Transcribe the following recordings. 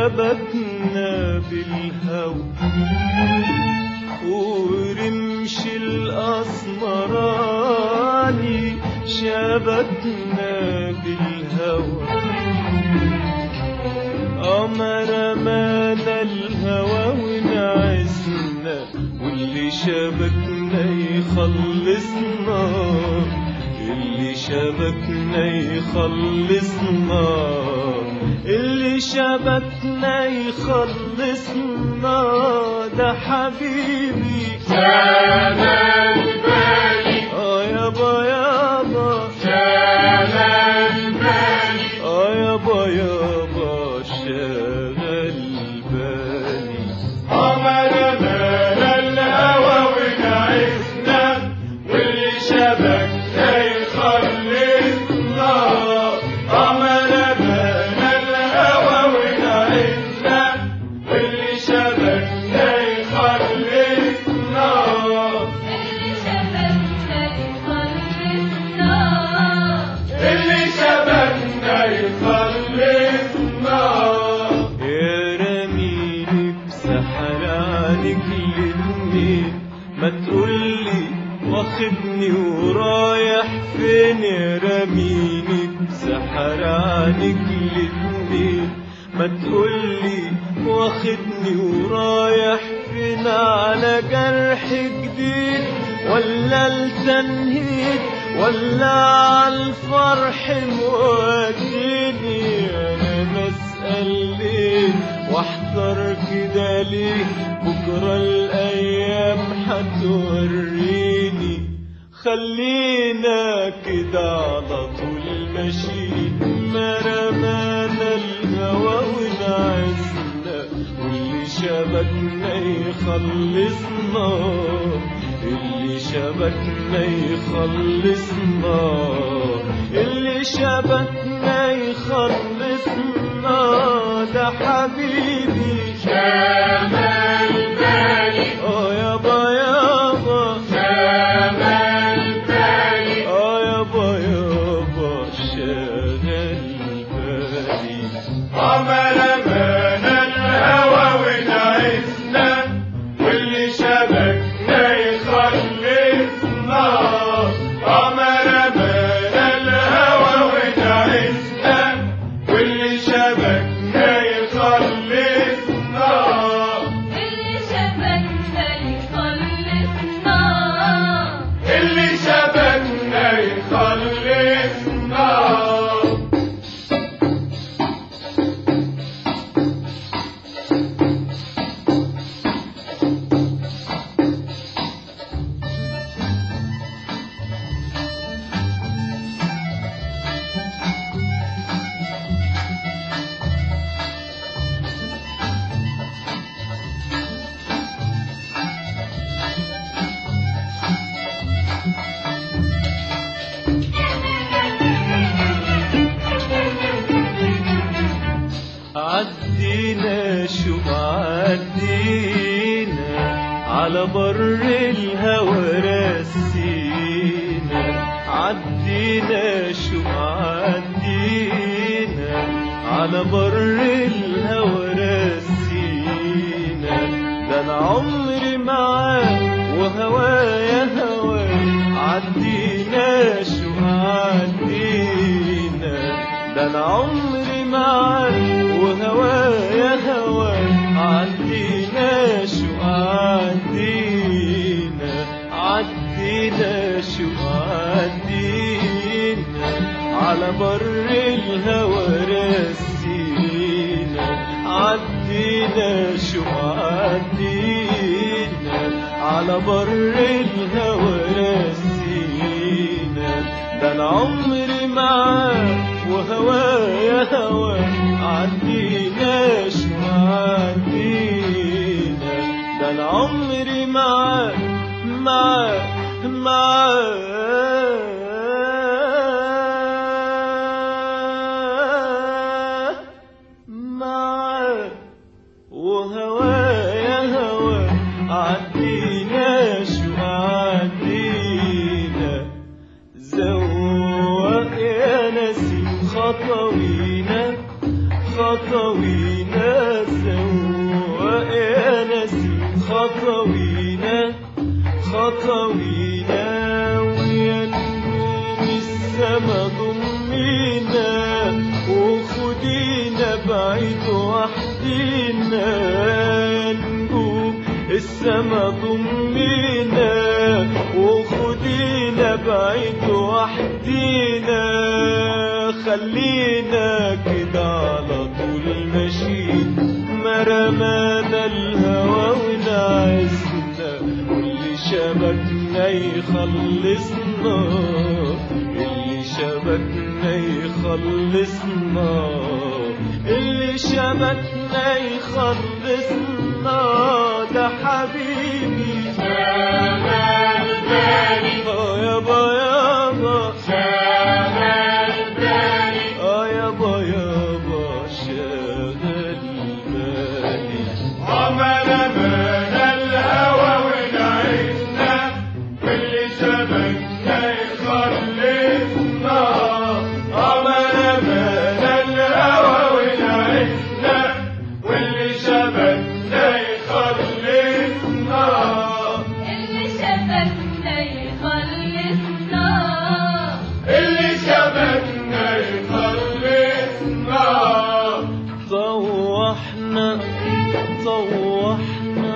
شبكنا بالهوى ورمش الأسمراني شبكنا بالهوى قمر مانا الهوى ونعسنا واللي شبكنا يخلصنا اللي شبكنا يخلصنا اللي شبكنا يخلصنا ده حبيبي شمال بالي اه يابا يابا شمال بالي اه يابا يابا شغل بالي قمر مال الهوى ونعسنا واللي شبكنا يخلصنا قمر مال الهوى ونعسنا واللي شبكنا يخلصنا اللي شبكنا يخلصنا اللي شبكنا يخلصنا يا رميني بسحر عنك الاتنين ما تقولي واخدني ورايح فين يا رميني بسحر عنك الاتنين ما تقولي واخدني ورايح فين على جرح جديد ولا التنهيد ولا عالفرح موديني انا بسأل ليه واحضر كده ليه بكرة الايام هتوريني خلينا كده على طول ماشيين ما رمانا الهوى ونعسنا واللي شبكنا يخلصنا اللي شبكنا يخلصنا اللي شبكنا يخلصنا ده حبيبي شمال بالي اه يابا يابا شمال بالي اه يابا يابا شغل بالي قمر مان الهوى ونعسنا واللي شبكنا يخلصنا قمر مان الهوى ونعسنا واللي شبكنا يخلصنا اللي شبكنا يخلصنا اللي شبكنا يخلصنا عدينا شو عدينا على بر الهوى رسينا عدينا شو عدينا على بر الهوى رسينا ده انا عمري معاه وهوايا هواه عدينا شو عدينا ده انا عمري معاه وهوايا هواه عدينا شو عدينا عدينا شو عدينا على بر الهوى رسينا عدينا شو عدينا على بر الهوى رسينا ده انا عمري معاه وهوايا هواه عدينا شو عدينا ده انا عمري معاه معاه معاه معاه وهوايا هوا عدينا شو عدينا زوق يا نسيم خطوينا خطوينا سوا يا ناسي خطوينا خطوينا ويا نجوم السما ضمينا وخدينا بعيد وحدينا نجوم السما ضمينا وخدينا بعيد وحدينا خلينا كده على طول ماشيين ما رمانا الهوى ونعسنا واللي شبكنا يخلصنا اللي شبكنا يخلصنا اللي شبكنا يخلصنا ده حبيبي شغل بالي اه يابا يابا شغل بالي اه يابا يابا شغل بالي عمل من الهوى ونعيشنا واللي شبكنا يخلصنا عمل من الهوى ونعيشنا واللي شبكنا يخلصنا اللي شبكنا يخلصنا اللي شبكنا يخلصنا طوحنا طوحنا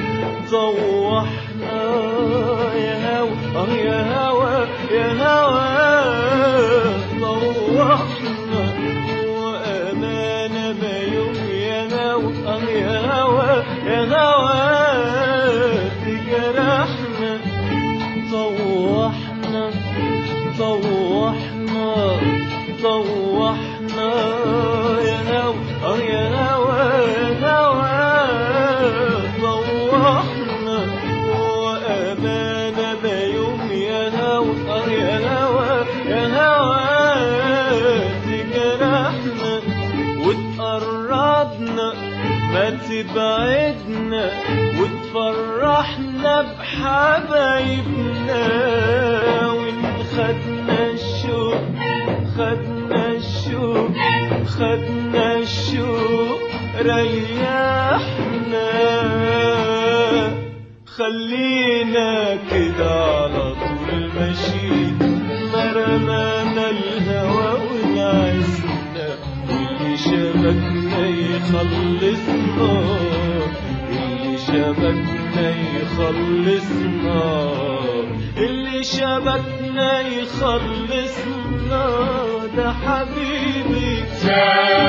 طوحنا يا هوا اه يا هوا يا هوا طوحنا وأمانة ما يوم يا هوا اه يا هوا يا هوا تجرحنا طوحنا طوحنا طوحنا يا هوا اه يا هوا يا هوا طوحنا وأمانة ما يوم يا هوا اه يا هوا يا هوا تجرحنا وتقربنا ما تبعدنا وتفرحنا بحبايبنا وإن خدنا الشوق خدنا الشوق خدنا الشوق ريحنا خلينا كده على طول ماشيين ما رمانا الهوى ونعسنا واللي شبكنا يخلصنا اللي شبكنا يخلصنا اللي شبكنا يخلصنا ده حبيبي شغل